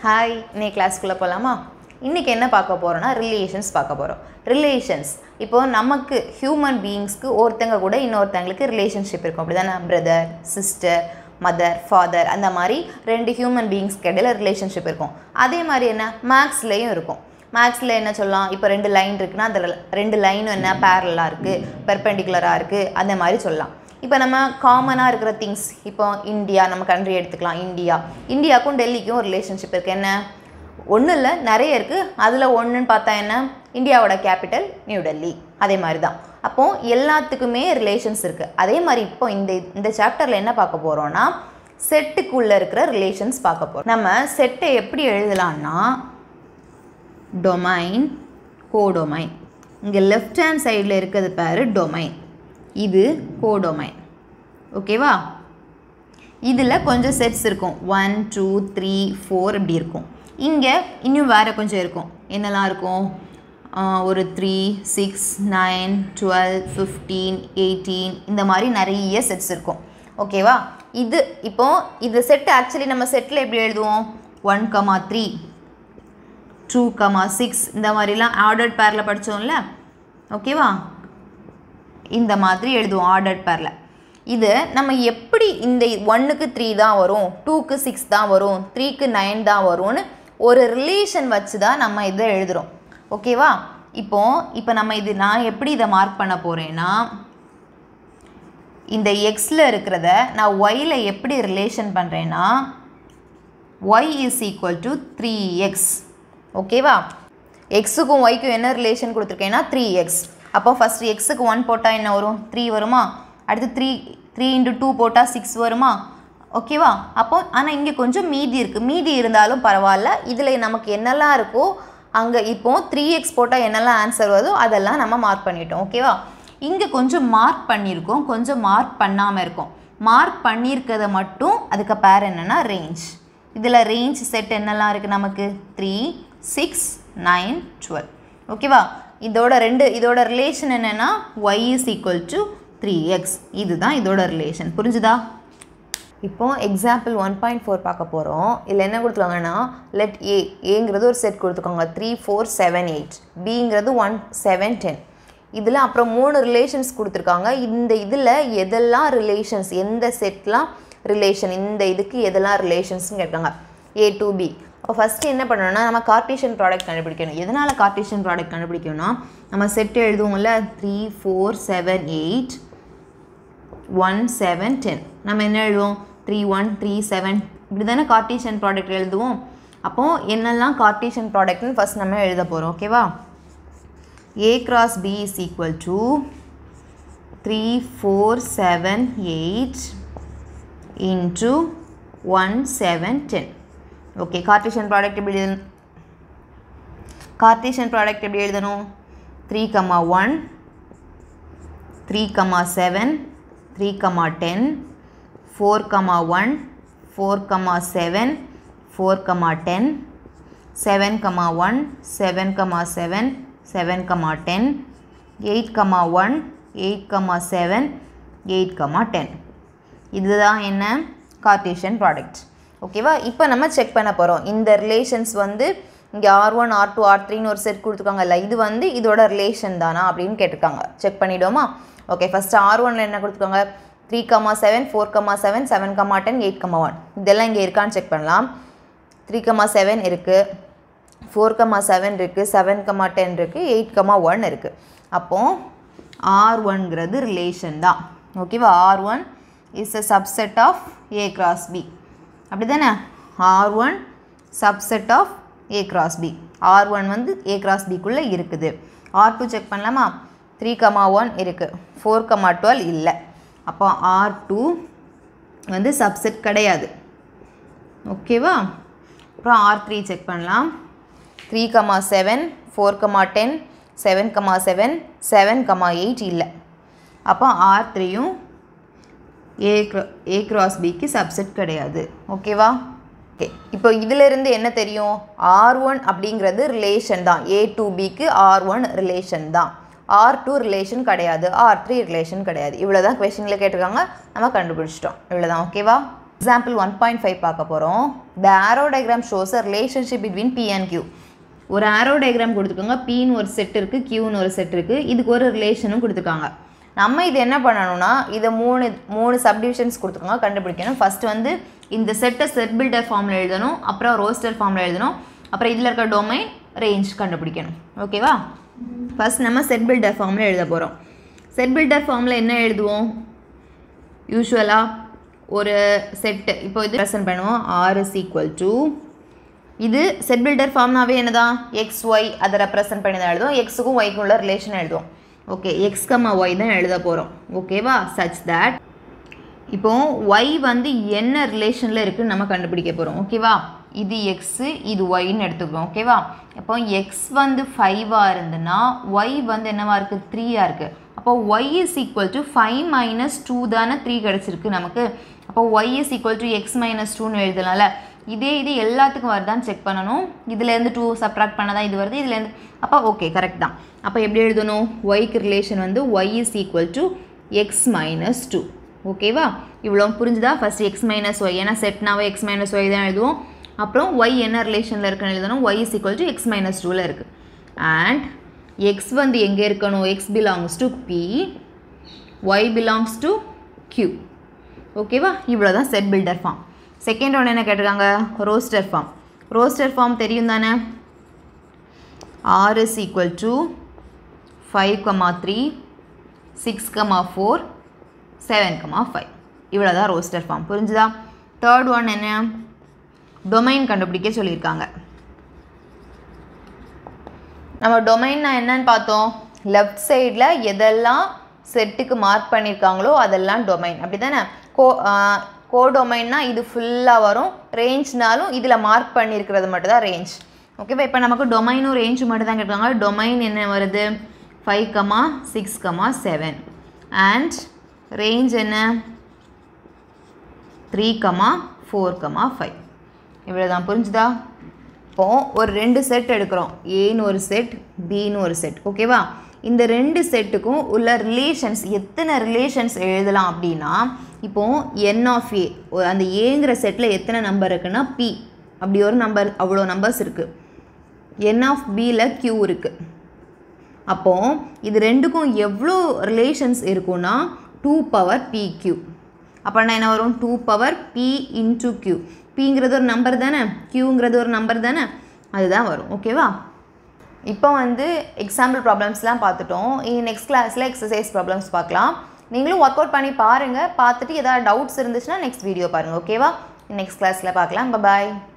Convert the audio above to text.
hi இன்னைக்கு கிளாஸ்க்குள்ளே போகலாமா இன்றைக்கி என்ன பார்க்க போகிறோன்னா ரிலேஷன்ஸ் பார்க்க போகிறோம் ரிலேஷன்ஸ் இப்போது நமக்கு ஹியூமன் பீயிங்ஸ்க்கு ஒருத்தங்க கூட இன்னொருத்தங்களுக்கு ரிலேஷன்ஷிப் இருக்கும் அப்படி தானே பிரதர் சிஸ்டர் மதர் ஃபாதர் அந்த மாதிரி ரெண்டு ஹியூமன் பீயிங்ஸ்க்கு இடையில ரிலேஷன்ஷிப் இருக்கும் அதே மாதிரி என்ன மேக்ஸ்லேயும் இருக்கும் மேக்ஸில் என்ன சொல்லலாம் இப்போ ரெண்டு லைன் இருக்குன்னா அந்த ரெண்டு லைனும் என்ன பேரலாக இருக்குது பெர்பெண்டிகுலராக இருக்குது அந்த மாதிரி சொல்லலாம் இப்போ நம்ம காமனாக இருக்கிற திங்ஸ் இப்போ இந்தியா நம்ம கண்ட்ரி எடுத்துக்கலாம் இந்தியா இந்தியாவுக்கும் டெல்லிக்கும் ஒரு ரிலேஷன்ஷிப் இருக்குது என்ன ஒன்றும் இல்லை நிறைய இருக்குது அதில் ஒன்றுன்னு பார்த்தா என்ன இந்தியாவோட கேபிட்டல் நியூ டெல்லி அதே மாதிரி தான் அப்போது எல்லாத்துக்குமே ரிலேஷன்ஸ் இருக்குது அதே மாதிரி இப்போ இந்த இந்த சாப்டரில் என்ன பார்க்க போகிறோன்னா செட்டுக்குள்ளே இருக்கிற ரிலேஷன்ஸ் பார்க்க போகிறோம் நம்ம செட்டை எப்படி எழுதலான்னா டொமைன் கோடொமைன் இங்கே லெஃப்ட் ஹேண்ட் சைடில் இருக்கிறது பேர் டொமைன் இது கோடொமைன் ஓகேவா இதில் கொஞ்சம் செட்ஸ் இருக்கும் ஒன் டூ த்ரீ ஃபோர் இப்படி இருக்கும் இங்கே இன்னும் வேறு கொஞ்சம் இருக்கும் என்னெல்லாம் இருக்கும் ஆஹ் ஒரு three six nine twelve fifteen eighteen இந்த மாதிரி நிறைய செட்ஸ் இருக்கும் ஓகேவா இது இப்போது இது செட் ஆக்சுவலி நம்ம செட்டில் எப்படி எழுதுவோம் one comma three two comma six இந்த மாதிரிலாம் ஆர்டர்ட் பேரில் படித்தோம்ல ஓகேவா இந்த மாதிரி எழுதுவோம் ஆர்டர்ட் பேரில் இது நம்ம எப்படி இந்த ஒன்றுக்கு த்ரீ தான் வரும் டூக்கு சிக்ஸ் தான் வரும் த்ரீக்கு நைன் தான் வரும்னு ஒரு ரிலேஷன் வச்சு தான் நம்ம இதை எழுதுகிறோம் ஓகேவா இப்போ இப்போ நம்ம இது நான் எப்படி இதை மார்க் பண்ண போகிறேன்னா இந்த எக்ஸில் இருக்கிறத நான் ஒயில் எப்படி ரிலேஷன் பண்ணுறேன்னா Y is equal to three X ஓகேவா எக்ஸுக்கும் ஒய்க்கும் என்ன ரிலேஷன் கொடுத்துருக்கேன்னா த்ரீ எக்ஸ் அப்போ ஃபஸ்ட்டு எக்ஸுக்கு ஒன் போட்டால் என்ன வரும் த்ரீ வருமா அடுத்து த்ரீ த்ரீ இன்ட்டு டூ போட்டால் சிக்ஸ் வருமா ஓகேவா அப்போ ஆனால் இங்கே கொஞ்சம் மீதி இருக்குது மீதி இருந்தாலும் பரவாயில்ல இதில் நமக்கு என்னெல்லாம் இருக்கோ அங்கே இப்போ த்ரீ எக்ஸ் போட்டால் என்னெல்லாம் ஆன்சர் வருதோ அதெல்லாம் நம்ம மார்க் பண்ணிட்டோம் ஓகேவா இங்கே கொஞ்சம் மார்க் பண்ணியிருக்கோம் கொஞ்சம் மார்க் பண்ணாமல் இருக்கும் மார்க் பண்ணியிருக்கிறத மட்டும் அதுக்கு பேர் என்னென்னா ரேஞ்ச் இதில் ரேஞ்ச் செட் என்னெல்லாம் இருக்குது நமக்கு த்ரீ சிக்ஸ் நைன் டுவெல் ஓகேவா இதோட ரெண்டு இதோட ரிலேஷன் என்னென்னா Y is equal to three X இதுதான் இதோட ரிலேஷன் புரிஞ்சுதா இப்போ எக்ஸாம்பிள் ஒன் பாயிண்ட் ஃபோர் பார்க்க போகிறோம் இதில் என்ன கொடுத்துருக்காங்கன்னா லெட் ஏ ஏங்கிறது ஒரு செட் கொடுத்துருக்காங்க த்ரீ ஃபோர் செவன் எயிட் பிங்கிறது ஒன் செவன் டென் இதில் அப்புறம் மூணு ரிலேஷன்ஸ் கொடுத்துருக்காங்க இந்த இதில் எதெல்லாம் ரிலேஷன்ஸ் எந்த செட்லாம் ரிலேஷன் இந்த இதுக்கு எதெல்லாம் ரிலேஷன்ஸ்னு கேட்காங்க ஏ டு பி அப்போ ஃபஸ்ட்டு என்ன பண்ணணும்னா நம்ம கார்டீஷியன் ப்ராடக்ட் கண்டுபிடிக்கணும் எதனால் கார்டீஷியன் ப்ராடக்ட் கண்டுபிடிக்கணும்னா நம்ம செட் எழுதுவோம்ல three four seven eight one seven ten நம்ம என்ன எழுதுவோம் த்ரீ ஒன் த்ரீ செவன் இப்படி தானே கார்டீஷியன் ப்ராடக்ட் எழுதுவோம் அப்போது என்னெல்லாம் கார்டீஷியன் ப்ராடக்ட்னு ஃபஸ்ட் நம்ம எழுத போகிறோம் ஓகேவா A cross B is equal to three four seven eight into one seven ten okay Cartesian product எப்படி எழுத கார்டீஷியன் ப்ராடக்ட் எப்படி எழுதணும் three comma one three comma seven three comma ten four comma one four comma seven four comma ten seven comma one seven comma seven seven comma ten eight comma one eight comma seven eight comma ten இதுதான் என்ன Cartesian product ஓகேவா இப்போ நம்ம check பண்ண போகிறோம் இந்த relations வந்து இங்கே R one R two R த்ரீன்னு ஒரு செட் கொடுத்துருக்காங்கல்ல இது வந்து இதோட ரிலேஷன் தானா அப்படின்னு கேட்டிருக்காங்க செக் பண்ணிவிடுவோமா ஓகே ஃபஸ்ட்டு ஆர் ஒனில் என்ன கொடுத்துருக்காங்க three comma seven four comma seven seven comma ten eight comma one இதெல்லாம் இங்கே இருக்கான்னு செக் பண்ணலாம் த்ரீ கமா செவன் இருக்குது ஃபோர் கமா செவன் இருக்குது செவன் கமா டென் இருக்குது எயிட் கமா ஒன் இருக்குது அப்போது ஆர் ஒன்ங்கிறது ரிலேஷன் தான் ஓகேவா R one is a subset of A cross B அப்படி தானே R one subset of A cross B R one வந்து ஏ கிராஸ் பிக்குள்ளே இருக்குது ஆர் டூ செக் பண்ணலாமா த்ரீ கமா ஒன் இருக்குது ஃபோர் கமா டுவெல் இல்லை அப்போ ஆர் டூ வந்து சப்செட் கிடையாது ஓகேவா அப்புறம் ஆர் த்ரீ செக் பண்ணலாம் three comma seven four comma ten seven comma seven seven comma eight இல்லை அப்போ ஆர் த்ரீயும் ஏ க்ரா ஏ கிராஸ் பிக்கு சப்செட் கிடையாது ஓகேவா ஓகே இப்போ இதிலிருந்து என்ன தெரியும் ஆர் ஒன் அப்படிங்கிறது ரிலேஷன் தான் ஏ டு பிக்கு ஆர் ஒன் ரிலேஷன் தான் ஆர் டூ ரிலேஷன் கிடையாது ஆர் த்ரீ ரிலேஷன் கிடையாது இவ்வளோ தான் கொஷினில் கேட்டிருக்காங்க நம்ம கண்டுபிடிச்சிட்டோம் இவ்வளோ தான் ஓகேவா எக்ஸாம்பிள் ஒன் பாயிண்ட் ஃபைவ் பார்க்க போகிறோம் the arrow diagram shows a relationship between P and Q ஒரு ஆரோ டயக்ராம் கொடுத்துருக்காங்க பின்னு ஒரு செட் இருக்குது கியூன்னு ஒரு செட் இருக்குது இதுக்கு ஒரு ரிலேஷனும் கொடுத்துருக்காங்க நம்ம இது என்ன பண்ணணும்னா இதை மூணு மூணு சப்டிவிஷன்ஸ் கொடுத்துருக்காங்க கண்டுபிடிக்கணும் ஃபஸ்ட்டு வந்து இந்த செட்டை செட் பில்டர் ஃபார்மில் எழுதணும் அப்புறம் ரோஸ்டர் ஃபார்மில் எழுதணும் அப்புறம் இதில் இருக்க டொமைன் ரேஞ்ச் கண்டுபிடிக்கணும் ஓகேவா ஃபஸ்ட் நம்ம செட் பில்டர் ஃபார்மில் எழுத போகிறோம் செட் பில்டர் ஃபார்மில் என்ன எழுதுவோம் யூஸ்வலாக ஒரு செட்டு இப்போ இது ப்ரெசென்ட் பண்ணுவோம் ஆர் இஸ் ஈக்குவல் டு இது செட் பில்டர் ஃபார்ம்னாவே என்னதான் எக்ஸ் ஒய் அதை ரெப்ரசென்ட் பண்ணி தான் எழுதுவோம் எக்ஸுக்கும் ஒய்க்கும் உள்ள ரிலேஷன் எழுதுவோம் ஓகே எக்ஸ் கம்மா ஒய் தான் எழுத போகிறோம் ஓகேவா சச் தட் இப்போ ஒய் வந்து என்ன ரிலேஷனில் இருக்குன்னு நம்ம கண்டுபிடிக்க போகிறோம் ஓகேவா இது எக்ஸு இது ஒய்ன்னு எடுத்துக்கிறோம் ஓகேவா இப்போ எக்ஸ் வந்து ஃபைவாக இருந்துன்னா ஒய் வந்து என்னவா இருக்குது த்ரீயாக இருக்குது அப்போ Y is equal to five minus two தானே த்ரீ கிடச்சிருக்கு நமக்கு அப்போ Y is equal to X minus டூன்னு எழுதலாம்ல இதே இது எல்லாத்துக்கும் வருதான்னு செக் பண்ணணும் இதுலேருந்து டூ சப்ராக்ட் பண்ணதான் இது வருது இதுலேருந்து அப்போ ஓகே கரெக்ட் தான் அப்போ எப்படி எழுதணும் ஒய்க்கு ரிலேஷன் வந்து Y is equal to X minus two ஓகேவா இவ்வளோ புரிஞ்சுதா ஃபஸ்ட் எக்ஸ் மைனஸ் ஒய் ஏன்னா செட்னாவே எக்ஸ் மைனஸ் ஒய் தான் எழுதுவோம் அப்புறம் ஒய் என்ன ரிலேஷனில் இருக்குன்னு எழுதணும் Y is equal to X minus டூவில் இருக்குது அண்ட் எக்ஸ் வந்து எங்கே இருக்கணும் X belongs to P Y belongs to Q ஓகேவா இவ்வளோ தான் செட் பில்டர் ஃபார்ம் செகண்ட் ஒன்று என்ன கேட்டிருக்காங்க ரோஸ்டர் ஃபார்ம் ரோஸ்டர் ஃபார்ம் தெரியும் தானே R is equal to five comma three six comma four seven comma five இவ்வளோ தான் ரோஸ்டர் ஃபார்ம் புரிஞ்சுதா தேர்ட் ஒன் என்ன டொமைன் கண்டுபிடிக்க சொல்லியிருக்காங்க நம்ம டொமைன்னா என்னன்னு பார்த்தோம் லெஃப்ட் சைடில் எதெல்லாம் செட்டுக்கு மார்க் பண்ணியிருக்காங்களோ அதெல்லாம் டொமைன் அப்படி தானே கோ கோ டொமைன்னா இது ஃபுல்லாக வரும் ரேஞ்ச்னாலும் இதில் மார்க் பண்ணியிருக்கிறது மட்டும் தான் ரேஞ்ச் ஓகேவா இப்போ நமக்கு டொமைனும் ரேஞ்சும் மட்டும் தான் கேட்குறாங்க டொமைன் என்ன வருது five comma six comma seven and range என்ன three comma four comma five இவ்வளோ தான் புரிஞ்சுதா இப்போ ஒரு ரெண்டு செட் எடுக்கிறோம் ஏன்னு ஒரு செட் பின்னு ஒரு செட் ஓகேவா இந்த ரெண்டு செட்டுக்கும் உள்ள ரிலேஷன்ஸ் எத்தனை ரிலேஷன்ஸ் எழுதலாம் அப்படின்னா இப்போது என் ஆஃப் ஏ அந்த ஏங்கிற செட்டில் எத்தனை நம்பர் இருக்குன்னா பி அப்படி ஒரு நம்பர் அவ்வளோ நம்பர்ஸ் இருக்குது என் ஆஃப் பியில் க்யூ இருக்குது அப்போது இது ரெண்டுக்கும் எவ்வளோ ரிலேஷன்ஸ் இருக்குன்னா டூ பவர் பி க்யூ அப்படின்னா என்ன வரும் two power P into Q பிங்கிறது ஒரு நம்பர் தானே க்யூங்கிறது ஒரு நம்பர் தானே அதுதான் வரும் ஓகேவா இப்போ வந்து எக்ஸாம்பிள் ப்ராப்ளம்ஸ்லாம் பார்த்துட்டோம் இனி நெக்ஸ்ட் கிளாஸில் எக்ஸசைஸ் ப்ராப்ளம்ஸ் பார்க்கலாம் நீங்களும் ஒர்க் அவுட் பண்ணி பாருங்கள் பார்த்துட்டு ஏதாவது டவுட்ஸ் இருந்துச்சுன்னா நெக்ஸ்ட் வீடியோ பாருங்கள் ஓகேவா நெக்ஸ்ட் கிளாஸில் பார்க்கலாம் பாய்